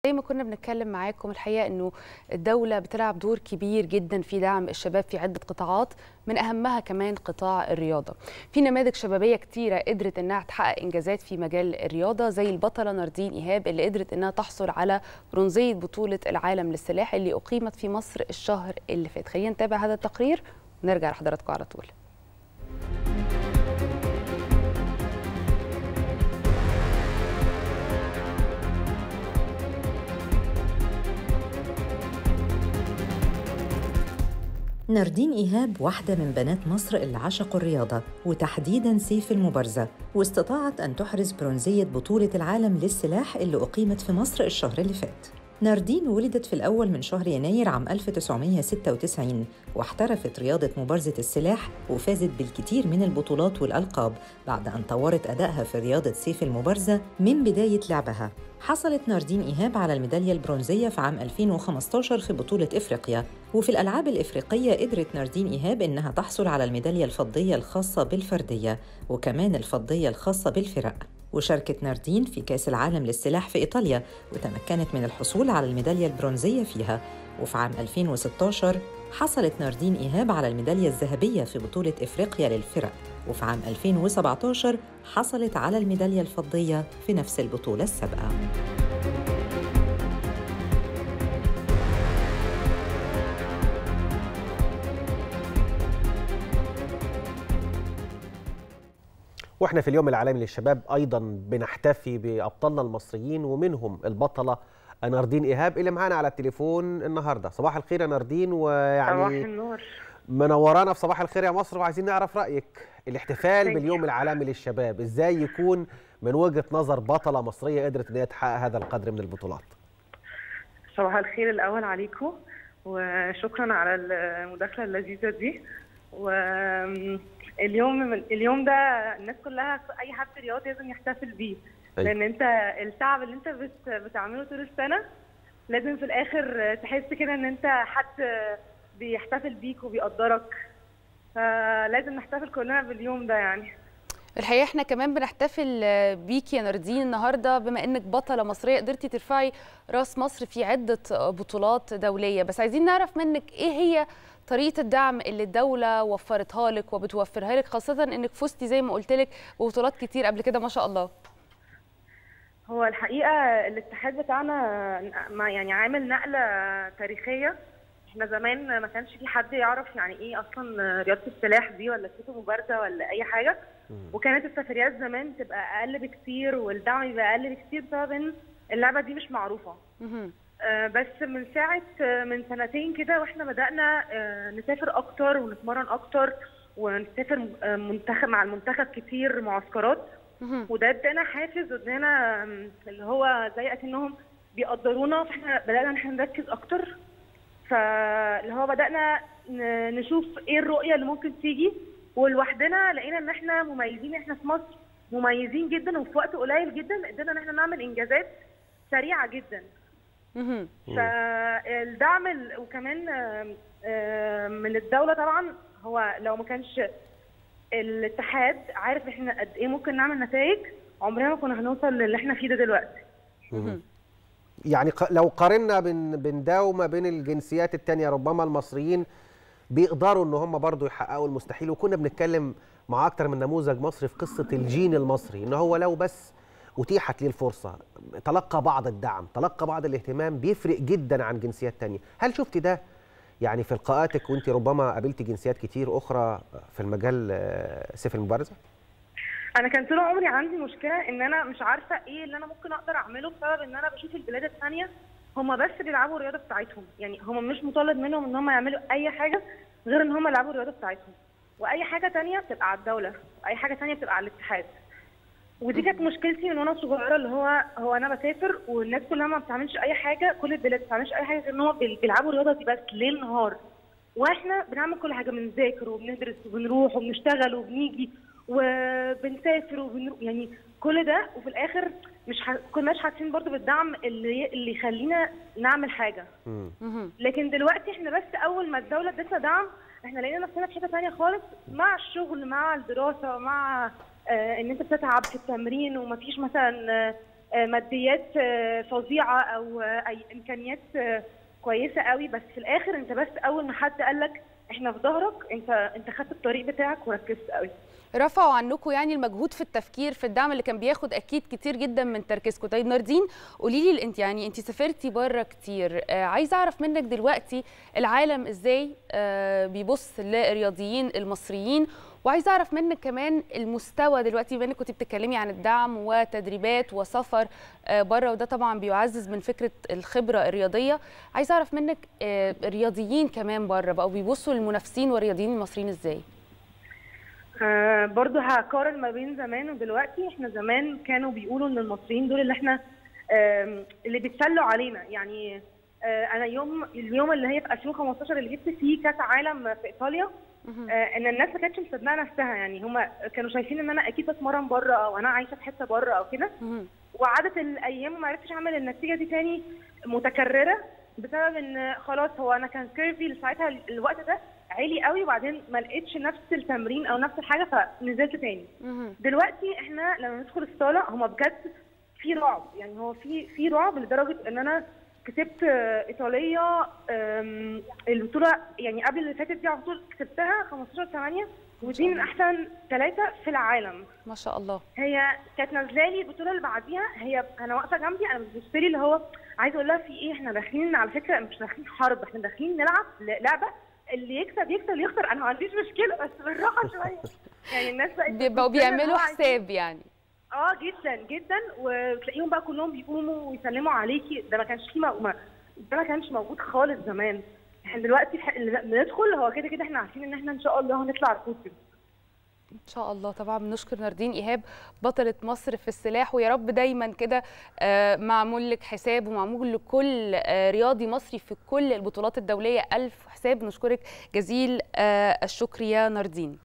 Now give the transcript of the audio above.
زي ما كنا بنتكلم معاكم الحقيقه انه الدوله بتلعب دور كبير جدا في دعم الشباب في عده قطاعات من اهمها كمان قطاع الرياضه. في نماذج شبابيه كتيره قدرت انها تحقق انجازات في مجال الرياضه زي البطله ناردين ايهاب اللي قدرت انها تحصل على برونزيه بطوله العالم للسلاح اللي اقيمت في مصر الشهر اللي فات. خلينا نتابع هذا التقرير ونرجع لحضراتكم على طول. ناردين إيهاب واحدة من بنات مصر اللي عشقوا الرياضة وتحديداً سيف المبارزة واستطاعت أن تحرز برونزية بطولة العالم للسلاح اللي أقيمت في مصر الشهر اللي فات ناردين ولدت في الأول من شهر يناير عام 1996 واحترفت رياضة مبارزة السلاح وفازت بالكثير من البطولات والألقاب بعد أن طورت أدائها في رياضة سيف المبارزة من بداية لعبها حصلت ناردين إيهاب على الميدالية البرونزية في عام 2015 في بطولة إفريقيا وفي الألعاب الإفريقية قدرت ناردين إيهاب إنها تحصل على الميدالية الفضية الخاصة بالفردية وكمان الفضية الخاصة بالفرق وشاركت ناردين في كأس العالم للسلاح في إيطاليا وتمكنت من الحصول على الميدالية البرونزية فيها وفي عام 2016 حصلت ناردين إيهاب على الميدالية الذهبية في بطولة إفريقيا للفرق وفي عام 2017 حصلت على الميدالية الفضية في نفس البطولة السابقة واحنا في اليوم العالمي للشباب ايضا بنحتفي بابطالنا المصريين ومنهم البطله ناردين ايهاب اللي معانا على التليفون النهارده صباح الخير يا ناردين ويعني صباح النور منورانا في صباح الخير يا مصر وعايزين نعرف رايك الاحتفال Thank باليوم العالمي للشباب ازاي يكون من وجهه نظر بطله مصريه قدرت ان هي تحقق هذا القدر من البطولات صباح الخير الاول عليكم وشكرا على المداخله اللذيذه دي واليوم اليوم ده الناس كلها اي حد رياضي لازم يحتفل بيه أيوة. لان انت التعب اللي انت بت بتعمله طول السنه لازم في الاخر تحس كده ان انت حد بيحتفل بيك وبيقدرك فلازم نحتفل كلنا باليوم ده يعني الحقيقه احنا كمان بنحتفل بيكي يا ناردين النهارده بما انك بطله مصريه قدرتي ترفعي راس مصر في عده بطولات دوليه بس عايزين نعرف منك ايه هي طريقه الدعم اللي الدوله وفرتها لك وبتوفرها لك خاصه انك فزتي زي ما قلت لك ببطولات كتير قبل كده ما شاء الله هو الحقيقه الاتحاد بتاعنا ما يعني عامل نقله تاريخيه احنا زمان ما كانش في حد يعرف يعني ايه اصلا رياضه السلاح دي ولا سيف مبارزه ولا اي حاجه وكانت السفريات زمان تبقى اقل بكتير والدعم يبقى اقل بكتير بسبب ان اللعبه دي مش معروفه آه بس من ساعه آه من سنتين كده واحنا بدانا آه نسافر اكتر ونتمرن اكتر ونسافر منتخب مع المنتخب كتير معسكرات وده ادانا حافز وادانا اللي هو زي اكنهم بيقدرونا فاحنا بدانا ان احنا نركز اكتر فاللي هو بدانا نشوف ايه الرؤيه اللي ممكن تيجي ولوحدنا لقينا ان احنا مميزين احنا في مصر مميزين جدا وفي وقت قليل جدا قدرنا ان احنا نعمل انجازات سريعه جدا فالدعم وكمان من الدوله طبعا هو لو ما كانش الاتحاد عارف احنا قد ايه ممكن نعمل نتائج عمرنا ما كنا هنوصل للي احنا فيه ده دلوقتي يعني لو قارنا بين بين ده وما بين الجنسيات التانية ربما المصريين بيقدروا ان هم برضو يحققوا المستحيل وكنا بنتكلم مع اكتر من نموذج مصري في قصه الجين المصري ان هو لو بس اتيحت ليه الفرصه تلقى بعض الدعم تلقى بعض الاهتمام بيفرق جدا عن جنسيات تانية هل شفتي ده يعني في لقاءاتك وانت ربما قابلتي جنسيات كتير اخرى في المجال سيف المبارزه انا كان طول عمري عندي مشكله ان انا مش عارفه ايه اللي انا ممكن اقدر اعمله بسبب ان انا بشوف البلاد الثانيه هم بس بيلعبوا الرياضه بتاعتهم يعني هم مش مطالب منهم ان هم يعملوا اي حاجه غير ان هم يلعبوا الرياضه بتاعتهم واي حاجه ثانيه بتبقى على الدوله واي حاجه ثانيه بتبقى على الاتحاد ودي كانت مشكلتي من وانا صغيره اللي هو هو انا بسافر والناس كلها ما بتعملش اي حاجه كل البلاد ما بتعملش اي حاجه غير ان هم بيلعبوا الرياضه دي بس ليل نهار واحنا بنعمل كل حاجه بنذاكر وبندرس وبنروح وبنشتغل وبنيجي وبنسافر وبنروح يعني كل ده وفي الاخر مش ح... كناش حاسين برضو بالدعم اللي اللي يخلينا نعمل حاجه لكن دلوقتي احنا بس اول ما الدوله ادتنا دعم احنا لقينا نفسنا في حته ثانيه خالص مع الشغل مع الدراسه مع آه ان انت بتتعب في التمرين ومفيش مثلا آه آه، ماديات آه، فظيعه او آه، اي امكانيات آه، كويسه قوي بس في الاخر انت بس اول ما حد قال لك احنا في ظهرك انت انت خدت الطريق بتاعك وركزت قوي رفعوا عنكم يعني المجهود في التفكير في الدعم اللي كان بياخد اكيد كتير جدا من تركيزكم طيب ناردين قولي لي انت يعني انت سافرتي بره كتير آه عايزه اعرف منك دلوقتي العالم ازاي آه بيبص للرياضيين المصريين وعايزه اعرف منك كمان المستوى دلوقتي بما انك كنت بتتكلمي عن الدعم وتدريبات وسفر آه بره وده طبعا بيعزز من فكره الخبره الرياضيه عايزه اعرف منك آه الرياضيين كمان بره بقوا بيبصوا للمنافسين والرياضيين المصريين ازاي آه برضو هقارن ما بين زمان ودلوقتي احنا زمان كانوا بيقولوا ان المصريين دول اللي احنا آم، اللي بيتسلوا علينا يعني آه انا يوم اليوم اللي هي في 2015 اللي جبت فيه كاس عالم في ايطاليا مهم. آه ان الناس ما كانتش مصدقه نفسها يعني هم كانوا شايفين ان انا اكيد بتمرن بره او انا عايشه في حته بره او كده مهم. وعدت الايام وما عرفتش اعمل النتيجه دي تاني متكرره بسبب ان خلاص هو انا كان كيرفي ساعتها الوقت ده عالي قوي وبعدين ما لقيتش نفس التمرين او نفس الحاجه فنزلت تاني مهم. دلوقتي احنا لما ندخل الصاله هما بجد في رعب يعني هو في في رعب لدرجه ان انا كسبت آه، ايطاليه آم، البطوله يعني قبل اللي فاتت دي على طول كسبتها 15 8 ودي من احسن ثلاثه في العالم ما شاء الله هي كانت نازله لي البطوله اللي بعديها هي انا واقفه جنبي انا بتبص لي اللي هو عايزه اقول لها في ايه احنا داخلين على فكره مش داخلين حرب احنا داخلين نلعب ل- لعبه اللي يكسب يكسب اللي يخسر انا ما عنديش مشكله بس بالراحه شويه يعني الناس بقت بقوا بتبص لنا اللي بيعملوا هو عايزين- حساب يعني اه جدا جدا وتلاقيهم بقى كلهم بيقوموا ويسلموا عليكي ده ما كانش فيه مو- ما- ده ما كانش موجود خالص زمان احنا دلوقتي الح- اللي بندخل هو كده كده احنا عارفين ان احنا ان شاء الله هنطلع البوتين ان شاء الله طبعا بنشكر ناردين ايهاب بطله مصر في السلاح ويا رب دايما كده آه، معمول لك حساب ومعمول لكل آه، رياضي مصري في كل البطولات الدوليه الف حساب نشكرك جزيل آه، الشكر يا ناردين